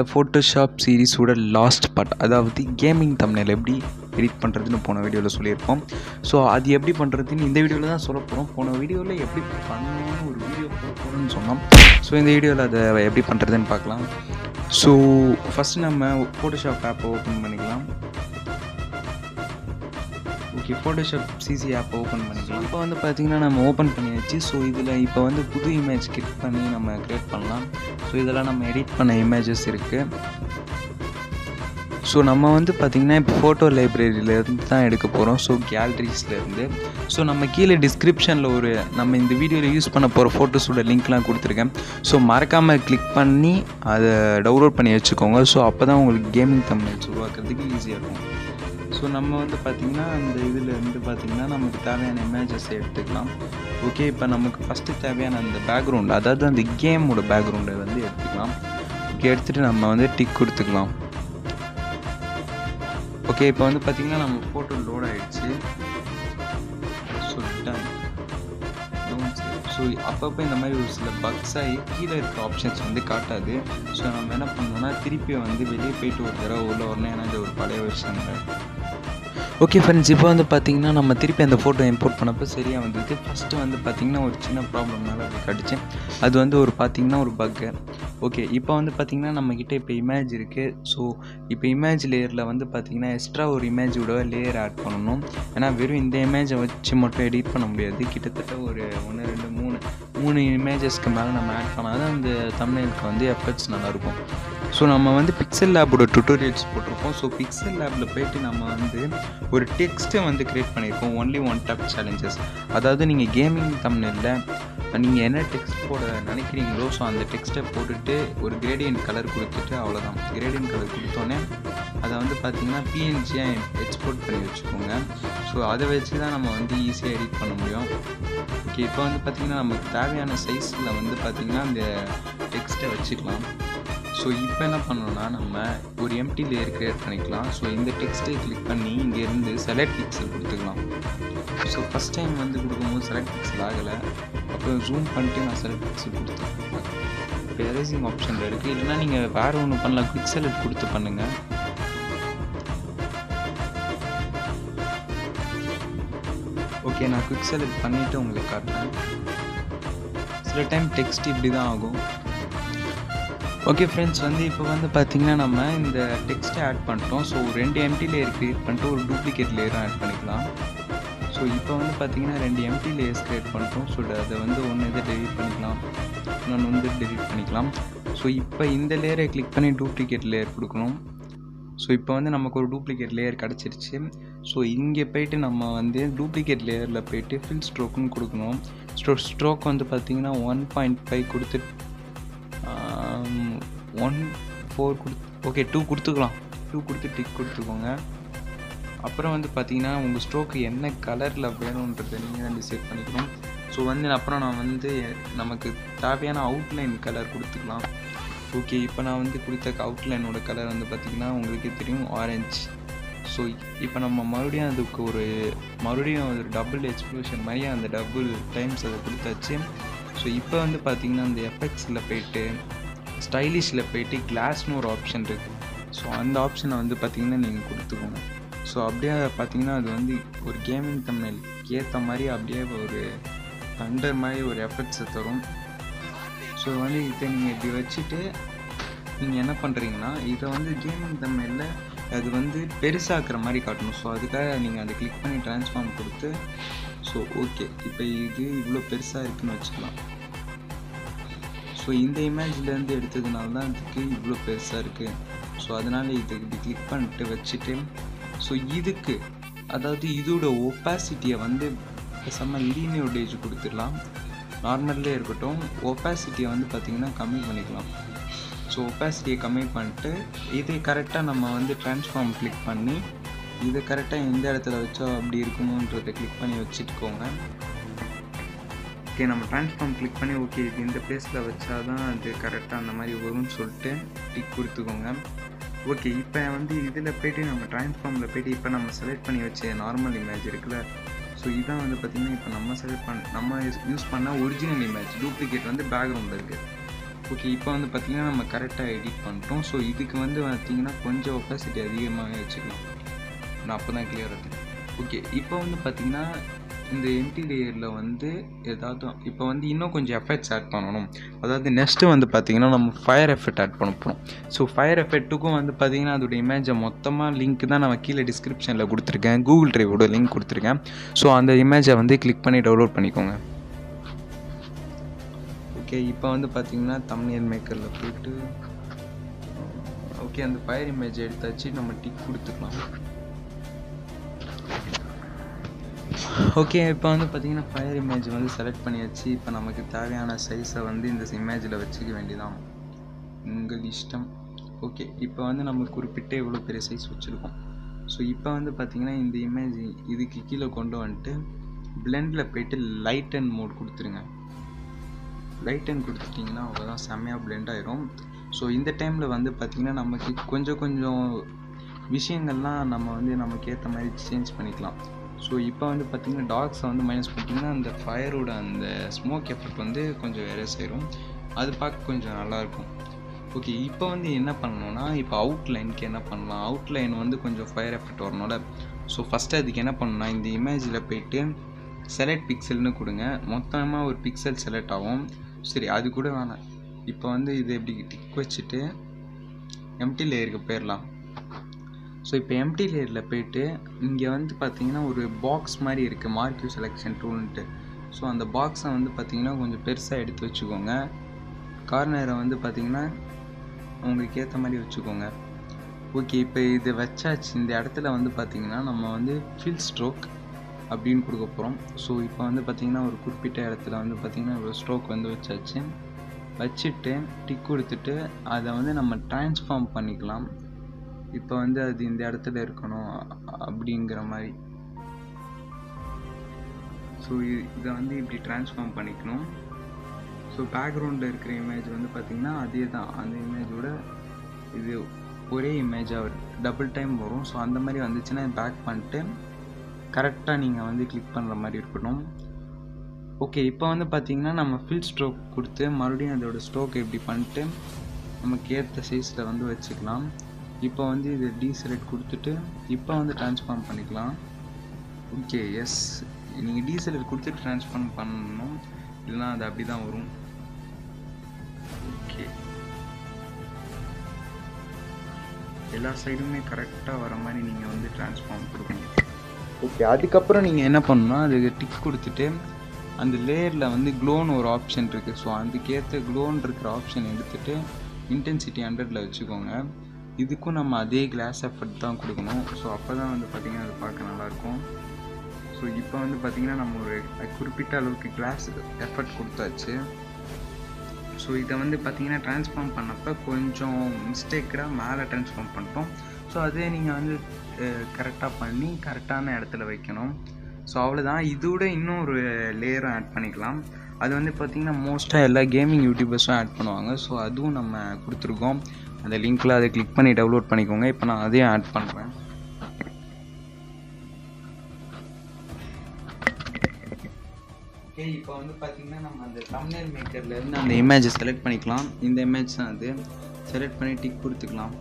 இந்த ஃபோட்டோஷாப் சீரிஸோட last part அதாவது கேமிங் தம்ப்நெயில் எப்படி எடிட் பண்ணுறதுன்னு போன வீடியோவில் சொல்லியிருப்போம் ஸோ அது எப்படி பண்ணுறதுன்னு இந்த வீடியோவில் தான் சொல்ல போகிறோம் போன வீடியோவில் எப்படி பண்ணணும்னு ஒரு வீடியோ போடணும்னு சொன்னோம் ஸோ இந்த வீடியோவில் அதை எப்படி பண்ணுறதுன்னு பார்க்கலாம் ஸோ ஃபஸ்ட்டு நம்ம ஃபோட்டோஷாப் ஆப்பை ஓப்பன் பண்ணிக்கலாம் ஓகே ஃபோட்டோஷாப் சிசி ஆப்பை ஓப்பன் பண்ணிக்கலாம் இப்போ வந்து பார்த்தீங்கன்னா நம்ம ஓப்பன் பண்ணியாச்சு ஸோ இதில் இப்போ வந்து புது இமேஜ் கிளிக் பண்ணி நம்ம க்ரியேட் பண்ணலாம் ஸோ இதெல்லாம் நம்ம எடிட் பண்ண இமேஜஸ் இருக்குது ஸோ நம்ம வந்து பார்த்திங்கன்னா இப்போ ஃபோட்டோ லைப்ரரியிலேருந்து தான் எடுக்க போகிறோம் ஸோ கேலரிஸ்லேருந்து ஸோ நம்ம கீழே டிஸ்கிரிப்ஷனில் ஒரு நம்ம இந்த வீடியோவில் யூஸ் பண்ண போகிற ஃபோட்டோஸோட லிங்க்லாம் கொடுத்துருக்கேன் ஸோ மறக்காமல் கிளிக் பண்ணி அதை டவுன்லோட் பண்ணி வச்சுக்கோங்க ஸோ அப்போ தான் உங்களுக்கு கேமிங் தமிழ்ஸ் உருவாக்குறதுக்கு ஈஸியாக இருக்கும் ஸோ நம்ம வந்து பார்த்திங்கன்னா அந்த இதில் இருந்து பார்த்திங்கன்னா நமக்கு தேவையான இமேஜஸ் எடுத்துக்கலாம் ஓகே இப்போ நமக்கு ஃபஸ்ட்டு தேவையான அந்த பேக்ரவுண்ட் அதாவது அந்த கேமோட பேக்ரவுண்டை வந்து எடுத்துக்கலாம் ஓகே எடுத்துகிட்டு நம்ம வந்து டிக் கொடுத்துக்கலாம் ஓகே இப்போ வந்து பார்த்திங்கன்னா நம்ம ஃபோட்டோ லோட் ஆகிடுச்சு ஸோ டன் ஸோ அப்பப்போ இந்த மாதிரி ஒரு சில பக்ஸ் ஆகி கீழே இருக்க ஆப்ஷன்ஸ் வந்து காட்டாது ஸோ நம்ம என்ன பண்ணோம்னா திருப்பி வந்து வெளியே போயிட்டு ஒரு தடவை உள்ள வரணும் ஏன்னா இது ஒரு பழைய விஷயங்கள் ஓகே ஃப்ரெண்ட்ஸ் இப்போ வந்து பார்த்தீங்கன்னா நம்ம திருப்பி அந்த ஃபோட்டோ இம்போர்ட் பண்ணப்போ சரியாக வந்தது ஃபஸ்ட்டு வந்து பார்த்திங்கன்னா ஒரு சின்ன ப்ராப்ளம்னால அது கடிச்சேன் அது வந்து ஒரு பார்த்திங்கன்னா ஒரு பக்கு ஓகே இப்போ வந்து பார்த்திங்கன்னா நம்மக்கிட்ட இப்போ இமேஜ் இருக்குது ஸோ இப்போ இமேஜ் லேயரில் வந்து பார்த்திங்கன்னா எக்ஸ்ட்ரா ஒரு இமேஜோட லேயர் ஆட் பண்ணணும் ஏன்னா வெறும் இந்த இமேஜை வச்சு மட்டும் எடிட் பண்ண முடியாது கிட்டத்தட்ட ஒரு ஒன்று ரெண்டு மூணு மூணு இமேஜஸ்க்கு மேலே நம்ம ஆட் பண்ணால் தான் அந்த தமிழுக்கு வந்து எஃபெக்ட்ஸ் நல்லாயிருக்கும் ஸோ நம்ம வந்து பிக்சல் லேபோட டுட்டோரியல்ஸ் போட்டிருக்கோம் ஸோ பிக்சல் லேபில் போயிட்டு நம்ம வந்து ஒரு டெக்ஸ்ட்டை வந்து க்ரியேட் பண்ணியிருக்கோம் ஒன்லி ஒன் டாப் சேலஞ்சஸ் அதாவது நீங்கள் கேமிங் தமிழில் நீங்கள் என்ன டெக்ஸ்ட் போட நினைக்கிறீங்களோ ஸோ அந்த டெக்ஸ்ட்டை போட்டுட்டு ஒரு கிரேடியன்ட் கலர் கொடுத்துட்டு அவ்வளோதான் கிரேடியன்ட் கலர் கொடுத்தோன்னே அதை வந்து பார்த்திங்கன்னா பிஎன்ஜியாக எக்ஸ்போர்ட் பண்ணி வச்சுக்கோங்க ஸோ அதை வச்சு தான் நம்ம வந்து ஈஸியாக எடிட் பண்ண முடியும் ஓகே இப்போ வந்து பார்த்திங்கன்னா நமக்கு தேவையான சைஸில் வந்து பார்த்திங்கன்னா அந்த டெக்ஸ்ட்டை வச்சுக்கலாம் ஸோ இப்போ என்ன பண்ணணும்னா நம்ம ஒரு எம்டி லேயர் க்ரியேட் பண்ணிக்கலாம் ஸோ இந்த டெக்ஸ்ட்டை கிளிக் பண்ணி இங்கேருந்து செலக்ட் பிக்சல் கொடுத்துக்கலாம் ஸோ ஃபஸ்ட் டைம் வந்து கொடுக்கும்போது செலக்ட் பிக்சல் ஆகலை அப்புறம் ஜூம் பண்ணிட்டு நான் செலக்ட் பிக்சல் கொடுத்தேன் இப்போ எரேசிங் ஆப்ஷனில் இருக்குது இல்லைனா நீங்கள் வேறு ஒன்று பண்ணலாம் குவிக் செலக்ட் கொடுத்து பண்ணுங்கள் ஓகே நான் குவிக் செலக்ட் பண்ணிவிட்டு உங்களுக்கு காட்டுறேன் சில டைம் டெக்ஸ்ட் இப்படி தான் ஆகும் ஓகே ஃப்ரெண்ட்ஸ் வந்து இப்போ வந்து பார்த்திங்கன்னா நம்ம இந்த டெக்ஸ்ட்டை ஆட் பண்ணிட்டோம் ஸோ ரெண்டு எம்டி லேயர் க்ரியேட் பண்ணிட்டு ஒரு டூப்ளிகேட் லேயரும் ஆட் பண்ணிக்கலாம் ஸோ இப்போ வந்து பார்த்திங்கன்னா ரெண்டு எம்டி லேயர்ஸ் க்ரியேட் பண்ணிட்டோம் ஸோ அதை வந்து ஒன்று இதை டெலிட் பண்ணிக்கலாம் இன்னொன்று வந்து டெலிட் பண்ணிக்கலாம் ஸோ இப்போ இந்த லேயரை கிளிக் பண்ணி டூப்ளிகேட் லேயர் கொடுக்கணும் ஸோ இப்போ வந்து நமக்கு ஒரு டூப்ளிகேட் லேயர் கிடச்சிருச்சு ஸோ இங்கே போயிட்டு நம்ம வந்து டூப்ளிகேட் லேயரில் போயிட்டு ஃபில் ஸ்ட்ரோக்குன்னு கொடுக்கணும் ஸ்ட்ரோ ஸ்ட்ரோக் வந்து பார்த்திங்கன்னா ஒன் பாயிண்ட் ஃபைவ் கொடுத்து ஒன் ஃபோர் கொடு ஓகே டூ கொடுத்துக்கலாம் டூ கொடுத்து டிக் கொடுத்துக்கோங்க அப்புறம் வந்து பார்த்தீங்கன்னா உங்கள் ஸ்ட்ரோக்கு என்ன கலரில் வேணுன்றதை நீங்கள் தான் டிசைட் பண்ணிக்கணும் ஸோ வந்து அப்புறம் நான் வந்து நமக்கு தேவையான அவுட்லைன் கலர் கொடுத்துக்கலாம் ஓகே இப்போ நான் வந்து கொடுத்த அவுட்லைனோட கலர் வந்து பார்த்திங்கன்னா உங்களுக்கே தெரியும் ஆரஞ்ச் ஸோ இப்போ நம்ம மறுபடியும் அதுக்கு ஒரு மறுபடியும் ஒரு டபுள் எக்ஸ்ப்ளோஷன் மாதிரியே அந்த டபுள் டைம்ஸ் அதை கொடுத்தாச்சு ஸோ இப்போ வந்து பார்த்திங்கன்னா அந்த எஃபெக்ட்ஸில் போயிட்டு ஸ்டைலிஷில் போயிட்டு கிளாஸ்னு ஒரு ஆப்ஷன் இருக்குது ஸோ அந்த ஆப்ஷனை வந்து பார்த்திங்கன்னா நீங்கள் கொடுத்துக்கோங்க ஸோ அப்படியே பார்த்தீங்கன்னா அது வந்து ஒரு கேமிங் தமிழ் ஏற்ற மாதிரி அப்படியே ஒரு தண்டர் மாதிரி ஒரு எஃபெக்ட்ஸை தரும் ஸோ வந்து இதை நீங்கள் இப்படி வச்சுட்டு நீங்கள் என்ன பண்ணுறீங்கன்னா இதை வந்து கேமிங் தமிழில் அது வந்து பெருசாக்குற மாதிரி காட்டணும் ஸோ அதுக்காக நீங்கள் அதை கிளிக் பண்ணி ட்ரான்ஸ்ஃபார்ம் கொடுத்து ஸோ ஓகே இப்போ இது இவ்வளோ பெருசாக இருக்குன்னு வச்சுக்கலாம் ஸோ இந்த இமேஜ்லேருந்து எடுத்ததுனால தான் இதுக்கு இவ்வளோ பெருசாக இருக்குது ஸோ அதனால் இதை இப்படி கிளிக் பண்ணிட்டு வச்சுட்டு ஸோ இதுக்கு அதாவது இதோட ஒப்பாசிட்டியை வந்து பேசாமல் லீனியோடேஜ் கொடுத்துடலாம் நார்மல்லே இருக்கட்டும் ஒப்பாசிட்டியை வந்து பார்த்திங்கன்னா கம்மி பண்ணிக்கலாம் ஸோ ஒப்பாசிட்டியை கம்மி பண்ணிட்டு இதை கரெக்டாக நம்ம வந்து ட்ரான்ஸ்ஃபார்ம் கிளிக் பண்ணி இதை கரெக்டாக எந்த இடத்துல வச்சா அப்படி இருக்கணுன்றதை கிளிக் பண்ணி வச்சுட்டுக்கோங்க ஓகே நம்ம ட்ரான்ஸ்ஃபார்ம் கிளிக் பண்ணி ஓகே இது இந்த பிளேஸில் வச்சா தான் அது கரெக்டாக அந்த மாதிரி வரும்னு சொல்லிட்டு டிக் கொடுத்துக்கோங்க ஓகே இப்போ வந்து இதில் போய்ட்டு நம்ம ட்ரான்ஸ்ஃபார்மில் போய்ட்டு இப்போ நம்ம செலக்ட் பண்ணி வச்ச நார்மல் இமேஜ் இருக்குல்ல ஸோ இதான் வந்து பார்த்திங்கன்னா இப்போ நம்ம செலக்ட் பண்ண நம்ம யூஸ் பண்ண ஒரிஜினல் இமேஜ் டூப்ளிகேட் வந்து பேக்ரவுண்டில் இருக்குது ஓகே இப்போ வந்து பார்த்திங்கன்னா நம்ம கரெக்டாக எடிட் பண்ணிட்டோம் ஸோ இதுக்கு வந்து பார்த்திங்கன்னா கொஞ்சம் ஒப்பாசிட்டி அதிகமாகவே வச்சுக்கலாம் நான் அப்போ தான் கிளியர் இருக்கும் ஓகே இப்போ வந்து பார்த்திங்கன்னா இந்த எம்டி லேயரில் வந்து ஏதாவது இப்போ வந்து இன்னும் கொஞ்சம் எஃபெக்ட்ஸ் ஆட் பண்ணணும் அதாவது நெக்ஸ்ட்டு வந்து பார்த்திங்கன்னா நம்ம ஃபயர் எஃபெக்ட் ஆட் பண்ண போகிறோம் ஸோ ஃபயர் எஃபெக்ட்டுக்கும் வந்து பார்த்திங்கன்னா அதோட இமேஜை மொத்தமாக லிங்க் தான் நம்ம கீழே டிஸ்கிரிப்ஷனில் கொடுத்துருக்கேன் கூகுள் ட்ரைவோட லிங்க் கொடுத்துருக்கேன் ஸோ அந்த இமேஜை வந்து கிளிக் பண்ணி டவுன்லோட் பண்ணிக்கோங்க ஓகே இப்போ வந்து பார்த்திங்கன்னா தமிழ் மேக்கரில் போயிட்டு ஓகே அந்த ஃபயர் இமேஜ் எடுத்தாச்சு நம்ம டிக் கொடுத்துக்கலாம் ஓகே இப்போ வந்து பார்த்திங்கன்னா ஃபயர் இமேஜ் வந்து செலக்ட் பண்ணியாச்சு இப்போ நமக்கு தேவையான சைஸை வந்து இந்த இமேஜில் வச்சுக்க வேண்டியதான் உங்கள் இஷ்டம் ஓகே இப்போ வந்து நம்ம குறிப்பிட்ட இவ்வளோ பெரிய சைஸ் வச்சுருக்கோம் ஸோ இப்போ வந்து பார்த்திங்கன்னா இந்த இமேஜ் இதுக்கு கீழே கொண்டு வந்துட்டு பிளெண்டில் போயிட்டு லைட் அண்ட் மோட் கொடுத்துருங்க லைட் அண்ட் கொடுத்துட்டிங்கன்னா அவ்வளோதான் செம்மையாக பிளெண்ட் ஆயிரும் ஸோ இந்த டைமில் வந்து பார்த்திங்கன்னா நமக்கு கொஞ்சம் கொஞ்சம் விஷயங்கள்லாம் நம்ம வந்து நமக்கு ஏற்ற மாதிரி சேஞ்ச் பண்ணிக்கலாம் ஸோ இப்போ வந்து பார்த்திங்கன்னா டாக்ஸை வந்து மைனஸ் பண்ணிட்டிங்கன்னா அந்த ஃபயரோட அந்த ஸ்மோக் எஃபெக்ட் வந்து கொஞ்சம் எரேஸ் ஆயிரும் அது பார்க்க கொஞ்சம் நல்லாயிருக்கும் ஓகே இப்போ வந்து என்ன பண்ணணும்னா இப்போ அவுட்லைனுக்கு என்ன பண்ணலாம் அவுட்லைன் வந்து கொஞ்சம் ஃபயர் எஃபெக்ட் வரணும்ல ஸோ ஃபஸ்ட்டு அதுக்கு என்ன பண்ணணும்னா இந்த இமேஜில் போயிட்டு செலக்ட் பிக்சல்னு கொடுங்க மொத்தமாக ஒரு பிக்சல் செலக்ட் ஆகும் சரி அது கூட வேணாம் இப்போ வந்து இது எப்படி டிக் வச்சுட்டு எம்டி லேயருக்கு போயிடலாம் ஸோ இப்போ எம்டி லேயரில் போயிட்டு இங்கே வந்து பார்த்தீங்கன்னா ஒரு பாக்ஸ் மாதிரி இருக்குது மார்க்யூ செலெக்ஷன் டூல்ன்ட்டு ஸோ அந்த பாக்ஸை வந்து பார்த்தீங்கன்னா கொஞ்சம் பெருசாக எடுத்து வச்சுக்கோங்க கார்னரை வந்து பார்த்தீங்கன்னா உங்களுக்கு ஏற்ற மாதிரி வச்சுக்கோங்க ஓகே இப்போ இது வச்சாச்சு இந்த இடத்துல வந்து பார்த்தீங்கன்னா நம்ம வந்து ஃபில் ஸ்ட்ரோக் அப்படின்னு கொடுக்க போகிறோம் ஸோ இப்போ வந்து பார்த்திங்கன்னா ஒரு குறிப்பிட்ட இடத்துல வந்து பார்த்திங்கன்னா ஒரு ஸ்ட்ரோக் வந்து வச்சாச்சு வச்சுட்டு டிக் கொடுத்துட்டு அதை வந்து நம்ம ட்ரான்ஸ்ஃபார்ம் பண்ணிக்கலாம் இப்போ வந்து அது இந்த இடத்துல இருக்கணும் அப்படிங்கிற மாதிரி ஸோ இதை வந்து இப்படி ட்ரான்ஸ்ஃபார்ம் பண்ணிக்கணும் ஸோ பேக்ரவுண்டில் இருக்கிற இமேஜ் வந்து பார்த்திங்கன்னா அதே தான் அந்த இமேஜோட இது ஒரே இமேஜாக டபுள் டைம் வரும் ஸோ அந்த மாதிரி வந்துச்சுன்னா பேக் பண்ணிட்டு கரெக்டாக நீங்கள் வந்து கிளிக் பண்ணுற மாதிரி இருக்கணும் ஓகே இப்போ வந்து பார்த்திங்கன்னா நம்ம ஃபில் ஸ்ட்ரோக் கொடுத்து மறுபடியும் அதோட ஸ்ட்ரோக் இப்படி பண்ணிட்டு நமக்கு ஏற்ற சைஸில் வந்து வச்சுக்கலாம் இப்போ வந்து இது டீசெலக்ட் கொடுத்துட்டு இப்போ வந்து ட்ரான்ஸ்ஃபார்ம் பண்ணிக்கலாம் ஓகே எஸ் நீங்கள் டீசெலக்ட் கொடுத்துட்டு ட்ரான்ஸ்ஃபார்ம் பண்ணணும் இல்லைனா அது அப்படி தான் வரும் ஓகே எல்லா சைடுமே கரெக்டாக வர மாதிரி நீங்கள் வந்து ட்ரான்ஸ்ஃபார்ம் கொடுக்கணும் ஓகே அதுக்கப்புறம் நீங்கள் என்ன பண்ணணும்னா அதுக்கு டிக் கொடுத்துட்டு அந்த லேயரில் வந்து க்ளோன்னு ஒரு ஆப்ஷன் இருக்குது ஸோ அதுக்கேற்ற க்ளோன்னு இருக்கிற ஆப்ஷன் எடுத்துகிட்டு இன்டென்சிட்டி ஹண்ட்ரடில் வச்சுக்கோங்க இதுக்கும் நம்ம அதே கிளாஸ் எஃபர்ட் தான் கொடுக்கணும் ஸோ அப்போ தான் வந்து பார்த்திங்கன்னா அது பார்க்க நல்லாயிருக்கும் ஸோ இப்போ வந்து பார்த்திங்கன்னா நம்ம ஒரு குறிப்பிட்ட அளவுக்கு கிளாஸ் எஃபர்ட் கொடுத்தாச்சு ஸோ இதை வந்து பார்த்திங்கன்னா ட்ரான்ஸ்ஃபார்ம் பண்ணப்போ கொஞ்சம் மிஸ்டேக்கடாக மேலே ட்ரான்ஸ்ஃபார்ம் பண்ணிட்டோம் ஸோ அதே நீங்கள் வந்து கரெக்டாக பண்ணி கரெக்டான இடத்துல வைக்கணும் ஸோ அவ்வளோதான் இதோட இன்னும் ஒரு லேயரும் ஆட் பண்ணிக்கலாம் அது வந்து பார்த்திங்கன்னா மோஸ்ட்டாக எல்லா கேமிங் யூடியூபர்ஸும் ஆட் பண்ணுவாங்க ஸோ அதுவும் நம்ம கொடுத்துருக்கோம் அந்த லிங்க்கில் அதை கிளிக் பண்ணி டவுன்லோட் பண்ணிக்கோங்க இப்போ நான் அதையும் ஆட் பண்ணுறேன் ஓகே இப்போ வந்து பார்த்தீங்கன்னா நம்ம அந்த தம்ப்நெயில் மேக்கர்லேருந்து அந்த இமேஜை செலக்ட் பண்ணிக்கலாம் இந்த இமேஜ் தான் அது செலக்ட் பண்ணி டிக் கொடுத்துக்கலாம்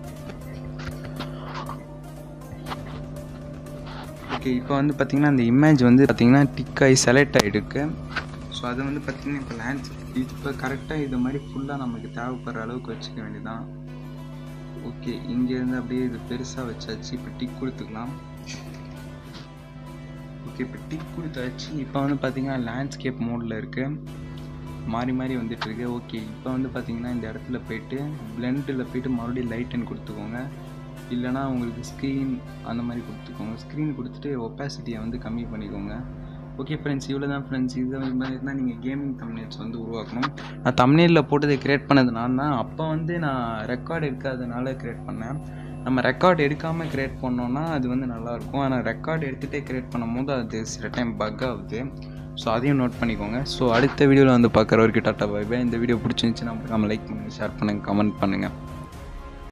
ஓகே இப்போ வந்து பார்த்திங்கன்னா அந்த இமேஜ் வந்து பார்த்திங்கன்னா டிக் ஆகி செலக்ட் ஆகிருக்கு ஸோ அது வந்து பார்த்திங்கன்னா இப்போ லேண்ட் இப்போ கரெக்டாக இது மாதிரி ஃபுல்லாக நமக்கு தேவைப்படுற அளவுக்கு வச்சுக்க வேண்டியதான் ஓகே இங்கேருந்து அப்படியே இது பெருசாக வச்சாச்சு இப்போ டிக் கொடுத்துக்கலாம் ஓகே இப்போ டிக் கொடுத்தாச்சு இப்போ வந்து பார்த்தீங்கன்னா லேண்ட்ஸ்கேப் மோடில் இருக்குது மாறி மாறி வந்துட்டுருக்கு ஓகே இப்போ வந்து பார்த்தீங்கன்னா இந்த இடத்துல போயிட்டு பிளெண்டில் போயிட்டு மறுபடியும் லைட்டன் கொடுத்துக்கோங்க இல்லைனா உங்களுக்கு ஸ்க்ரீன் அந்த மாதிரி கொடுத்துக்கோங்க ஸ்க்ரீன் கொடுத்துட்டு ஒப்பாசிட்டியை வந்து கம்மி பண்ணிக்கோங்க ஓகே ஃப்ரெண்ட்ஸ் இவ்வளோ தான் ஃப்ரெண்ட்ஸ் இது மாதிரி தான் நீங்கள் கேமிங் தம்னேல்ஸ் வந்து உருவாக்கணும் நான் தம்னேலில் போட்டதை க்ரியேட் பண்ணது நான் தான் அப்போ வந்து நான் ரெக்கார்டு எடுக்காதனால க்ரியேட் பண்ணேன் நம்ம ரெக்கார்ட் எடுக்காமல் க்ரியேட் பண்ணோன்னா அது வந்து நல்லாயிருக்கும் ஆனால் ரெக்கார்ட் எடுத்துகிட்டே க்ரியேட் பண்ணும்போது அது சில டைம் பக் ஆகுது ஸோ அதையும் நோட் பண்ணிக்கோங்க ஸோ அடுத்த வீடியோவில் வந்து பார்க்குற வரைக்கும் டாட்டா பாய் இந்த வீடியோ பிடிச்சிருந்துச்சுன்னா நம்ம லைக் பண்ணுங்கள் ஷேர் பண்ணுங்கள் கமெண்ட் பண்ணுங்கள்